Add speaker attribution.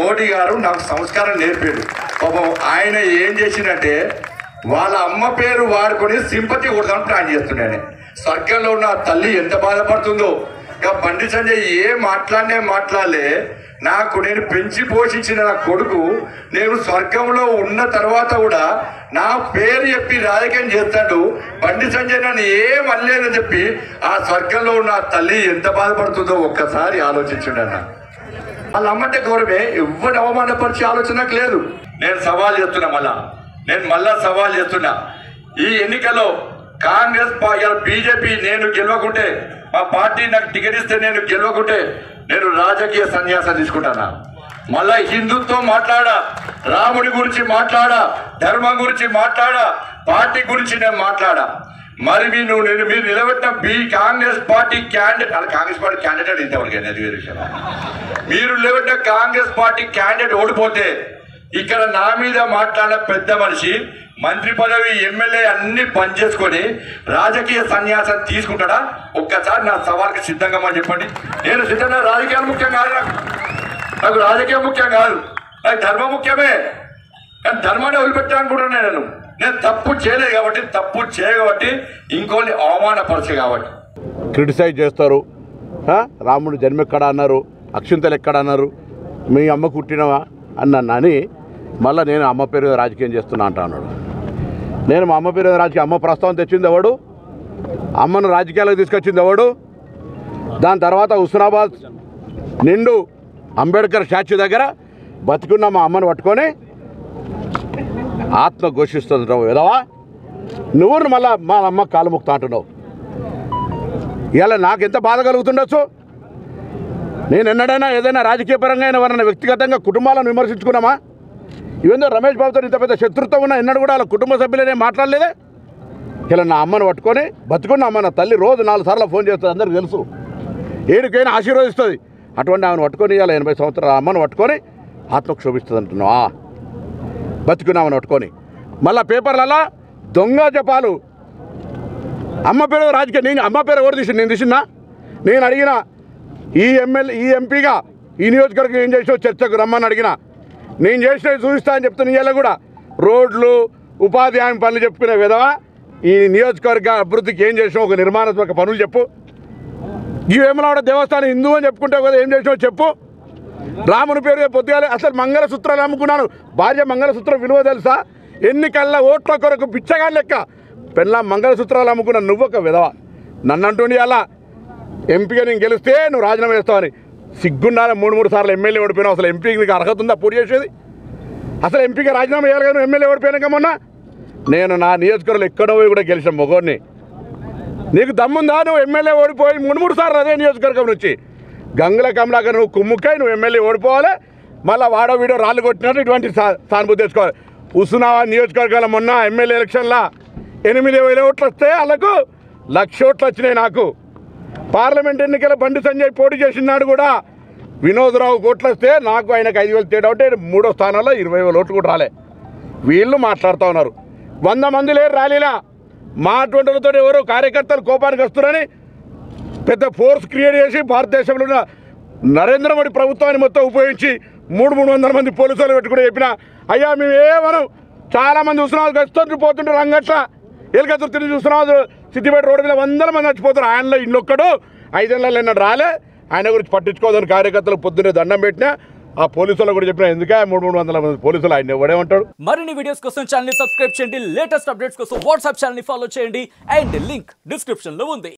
Speaker 1: మోడీ గారు నాకు సంస్కారం నేర్పాడు పాపం ఆయన ఏం చేసిందంటే వాళ్ళ అమ్మ పేరు వాడుకొని సింపతి కొడదామని ప్లాన్ చేస్తున్నాడు స్వర్గంలో ఉన్న ఆ తల్లి ఎంత బాధపడుతుందో ఇక బండి సంజయ్ ఏ మాట్లాడినే మాట్లాడలే నాకు నేను పెంచి పోషించిన నా కొడుకు నేను స్వర్గంలో ఉన్న తర్వాత కూడా నా పేరు చెప్పి రాజకీయం చేస్తాడు బండి సంజయ్ నన్ను ఏం అనలేదని చెప్పి ఆ స్వర్గంలో ఉన్న ఆ తల్లి ఎంత బాధపడుతుందో ఒక్కసారి ఆలోచించుండ అన్న వాళ్ళ అమ్మంటే గౌరవమే ఎవరు అవమానపరిచే ఆలోచన నాకు లేదు నేను సవాల్ చేస్తున్నా మళ్ళా నేను మళ్ళా సవాల్ చేస్తున్నా ఈ ఎన్నికలో కాంగ్రెస్ బీజేపీ నేను గెలవకుంటే మా పార్టీ నాకు టికెట్ ఇస్తే నేను గెలవకుంటే నేను రాజకీయ సన్యాసం తీసుకుంటానా మళ్ళా హిందుత్వం మాట్లాడా రాముడి గురించి మాట్లాడా ధర్మం గురించి మాట్లాడా పార్టీ గురించి నేను మాట్లాడా మరి మీరు నేను మీరు నిలబెట్టిన బి కాంగ్రెస్ పార్టీ క్యాండిడేట్ అలా కాంగ్రెస్ పార్టీ క్యాండిడేట్ ఇంతవరకు అది వేరే విషయం మీరు నిలబెట్టిన కాంగ్రెస్ పార్టీ క్యాండిడేట్ ఓడిపోతే ఇక్కడ నా మీద మాట్లాడిన పెద్ద మనిషి మంత్రి పదవి ఎమ్మెల్యే అన్ని పనిచేసుకొని రాజకీయ సన్యాసం తీసుకుంటాడా ఒక్కసారి నా సవాల్కి సిద్ధంగా అని చెప్పండి నేను సిద్ధంగా రాజకీయాలు ముఖ్యం కాదు నాకు నాకు రాజకీయం ముఖ్యం కాదు నాకు ధర్మం ముఖ్యమే కానీ ధర్మాన్ని వదిలిపెట్టాలనుకుంటున్నాను నేను నేను తప్పు చేయలేదు కాబట్టి తప్పు చేయ కాబట్టి ఇంకోని అవమానపరచే కాబట్టి
Speaker 2: క్రిటిసైజ్ చేస్తారు ఆ? రాముడు జన్మ ఎక్కడ అన్నారు అక్షింతలు ఎక్కడ అన్నారు మీ అమ్మ కుట్టినవా అన్నాను అని మళ్ళీ నేను అమ్మ పేరు మీద రాజకీయం చేస్తున్నా అంటా అన్నాడు నేను మా అమ్మ పేరు మీద రాజకీయం అమ్మ ప్రస్తావన తెచ్చింది ఎవడు అమ్మను రాజకీయాలకు తీసుకొచ్చింది ఎవడు దాని తర్వాత హుస్నాబాద్ నిండు అంబేద్కర్ స్టాచ్యూ దగ్గర బతికున్న మా అమ్మను పట్టుకొని ఆత్మ ఘోషిస్తుంది రావు ఎదవా నువ్వు మళ్ళా మా అమ్మ కాలు ముక్తా అంటున్నావు ఇలా నాకు ఎంత బాధ కలుగుతుండొచ్చు నేను ఎన్నడైనా ఏదైనా రాజకీయ పరంగా అయినా ఎవరైనా వ్యక్తిగతంగా కుటుంబాలను విమర్శించుకున్నామా ఇవేందో రమేష్ బాబుతో ఇంత పెద్ద శత్రుత్వం ఉన్నా ఎన్నడూ కూడా వాళ్ళ కుటుంబ సభ్యులనే మాట్లాడలేదే ఇలా నా అమ్మను పట్టుకొని బతుకున్న అమ్మ నా తల్లి రోజు నాలుగు సార్లు ఫోన్ చేస్తుంది అందరికి తెలుసు ఏడికైనా ఆశీర్వదిస్తుంది అటువంటి ఆమెను పట్టుకొని ఇలా ఎనభై సంవత్సరాల అమ్మను పట్టుకొని ఆత్మకు శోభిస్తుంది అంటున్నావా బతుకున్నామని పట్టుకొని మళ్ళా పేపర్లలో దొంగ జపాలు అమ్మ పేరు రాజకీయ నేను అమ్మ పేరు ఎవరు తీసి నేను తీసినా నేను అడిగిన ఈ ఎమ్మెల్యే ఈ ఎంపీగా ఈ నియోజకవర్గం ఏం చేసావు చర్చకు రమ్మని అడిగిన నేను చేసినవి చూపిస్తా అని చెప్తున్న ఇవాళ కూడా రోడ్లు ఉపాధి హామీ పనులు చెప్పుకునే విధవా ఈ నియోజకవర్గ అభివృద్ధికి ఏం చేసావు ఒక నిర్మాణాత్మక పనులు చెప్పు ఈ వేమలవాడ దేవస్థానం హిందూ అని చెప్పుకుంటావు కదా ఏం చేసావు చెప్పు రాముని పేరు పొద్దుగాలే అసలు మంగళసూత్రాలు అమ్ముకున్నాను భార్య మంగళసూత్రం విలువ తెలుసా ఎన్నికల్లా ఓట్ల కొరకు పిచ్చగా లెక్క పెళ్ళ మంగళసూత్రాలు అమ్ముకున్న నువ్వు ఒక విధవ నన్ను అంటుండి అలా ఎంపీగా నేను గెలిస్తే నువ్వు రాజీనామా చేస్తావని సిగ్గుండాలి మూడు మూడు సార్లు ఎమ్మెల్యే ఓడిపోయినావు అసలు ఎంపీకి నీకు అర్హత ఉందా పూర్తి చేసేది అసలు ఎంపీగా రాజీనామా చేయాలి కానీ నువ్వు ఎమ్మెల్యే ఓడిపోయినాక మొన్న నేను నా నియోజకవర్గంలో ఎక్కడో పోయి కూడా గెలిచిన మొగోడిని నీకు దమ్ముందా నువ్వు ఎమ్మెల్యే ఓడిపోయి మూడు మూడు సార్లు అదే నియోజకవర్గం నుంచి గంగుల కమలాకర్ నువ్వు కుమ్ముక్కై నువ్వు ఎమ్మెల్యే ఓడిపోవాలి మళ్ళీ వాడో వీడో రాళ్ళు కొట్టినట్టు ఇటువంటి సా- సానుభూతి తెచ్చుకోవాలి ఉసునావా నియోజకవర్గాల మొన్న ఎమ్మెల్యే ఎలక్షన్లో ఎనిమిది వేల ఓట్లు వస్తే వాళ్ళకు లక్ష ఓట్లు వచ్చినాయి నాకు పార్లమెంట్ ఎన్నికల బండి సంజయ్ పోటీ చేసినాడు కూడా వినోద్రావు ఓట్లు వస్తే నాకు ఆయనకు ఐదు వేలు తేడా ఉంటే మూడో స్థానంలో ఇరవై వేల ఓట్లు కూడా రాలే వీళ్ళు మాట్లాడుతూ ఉన్నారు వంద మంది లేరు ర్యాలీలా మా అటువంటితో ఎవరో కార్యకర్తలు కోపానికి వస్తున్నారని పెద్ద ఫోర్స్ క్రియేట్ చేసి భారతదేశంలో ఉన్న నరేంద్ర మోడీ ప్రభుత్వాన్ని మొత్తం ఉపయోగించి మూడు మూడు వందల మంది పోలీసులు పెట్టుకుని చెప్పిన అయ్యా మేము ఏమనం చాలా మంది చూస్తున్నాం గస్తుంటే పోతుంటే రంగట్ల ఎలుకతురు తిరిగి చూస్తున్నాం సిద్దిపేట రోడ్డు మీద వందల మంది చచ్చిపోతారు ఆయనలో ఇన్నొక్కడు ఐదేళ్ళలో ఎన్నడు రాలే ఆయన గురించి పట్టించుకోదని కార్యకర్తలు పొద్దున్నే దండం పెట్టినా ఆ పోలీసులు కూడా చెప్పిన ఎందుకే మూడు మూడు వందల మంది పోలీసులు ఆయన ఎవడేమంటాడు
Speaker 3: మరిన్ని వీడియోస్ కోసం ఛానల్ ని సబ్స్క్రైబ్ చేయండి లేటెస్ట్ అప్డేట్స్ కోసం వాట్సాప్ ఛానల్ ని ఫాలో చేయండి అండ్ లింక్ డిస్క్రిప్షన్ లో ఉంది